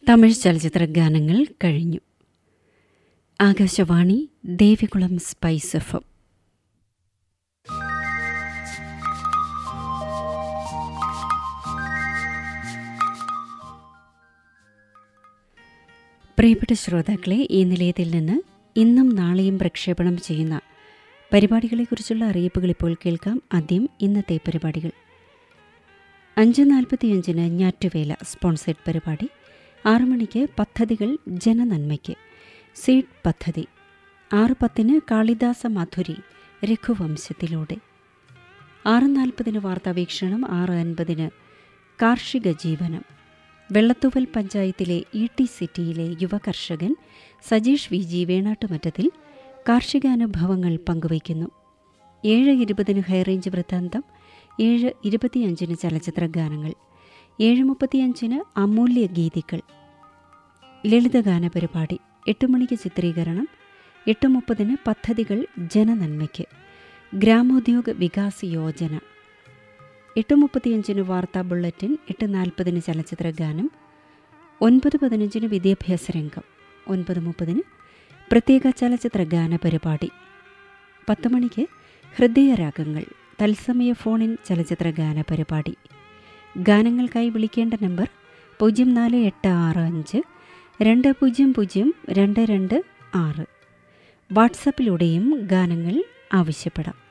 തമിഴ് ചലച്ചിത്ര ഗാനങ്ങൾ കഴിഞ്ഞു Akashvani Devikulam spice F M പ്രിയപ്പെട്ട ശ്രോതാക്കളെ ഈ നിലയത്തിൽ നിന്ന് ഇന്നും നാളെയും പ്രക്ഷേപണം ചെയ്യുന്ന പരിപാടികളെക്കുറിച്ചുള്ള അറിയിപ്പുകൾ ഇപ്പോൾ കേൾക്കാം ആദ്യം ഇന്നത്തെ പരിപാടികൾ അഞ്ച് നാൽപ്പത്തിയഞ്ചിന് ഞാറ്റുവേല സ്പോൺസേഡ് പരിപാടി ആറു മണിക്ക് പദ്ധതികൾ ജനനന്മയ്ക്ക് സീഡ് പദ്ധതി ആറ് പത്തിന് കാളിദാസ മധുരി രഘുവംശത്തിലൂടെ ആറ് നാൽപ്പതിന് വാർത്താവീക്ഷണം ആറ് അൻപതിന് കാർഷിക ജീവനം വെള്ളത്തൂവൽ പഞ്ചായത്തിലെ ഇ ടി സിറ്റിയിലെ യുവകർഷകൻ സജീഷ് വി ജി വേണാട്ടുമറ്റത്തിൽ കാർഷികാനുഭവങ്ങൾ പങ്കുവയ്ക്കുന്നു ഏഴ് ഇരുപതിന് ഹൈറേഞ്ച് വൃത്താന്തം ഏഴ് ഇരുപത്തിയഞ്ചിന് ചലച്ചിത്ര ഗാനങ്ങൾ ഏഴ് മുപ്പത്തിയഞ്ചിന് അമൂല്യ ഗീതികൾ ലളിതഗാന പരിപാടി എട്ട് മണിക്ക് ചിത്രീകരണം എട്ട് മുപ്പതിന് പദ്ധതികൾ ജനനന്മയ്ക്ക് ഗ്രാമോദ്യോഗ വികാസ് യോജന എട്ട് മുപ്പത്തിയഞ്ചിന് വാർത്താ ബുള്ളറ്റിൻ എട്ട് നാൽപ്പതിന് ചലച്ചിത്ര ഗാനം ഒൻപത് പതിനഞ്ചിന് വിദ്യാഭ്യാസ രംഗം ഒൻപത് മുപ്പതിന് പ്രത്യേക ചലച്ചിത്ര ഗാന പരിപാടി പത്ത് മണിക്ക് ഹൃദയരാഗങ്ങൾ തത്സമയ ഫോണിൻ ചലച്ചിത്ര ഗാന പരിപാടി ഗാനങ്ങൾക്കായി വിളിക്കേണ്ട നമ്പർ പൂജ്യം നാല് എട്ട് ആറ് അഞ്ച് രണ്ട് പൂജ്യം പൂജ്യം രണ്ട് രണ്ട് ആറ് വാട്സപ്പിലൂടെയും ഗാനങ്ങൾ ആവശ്യപ്പെടാം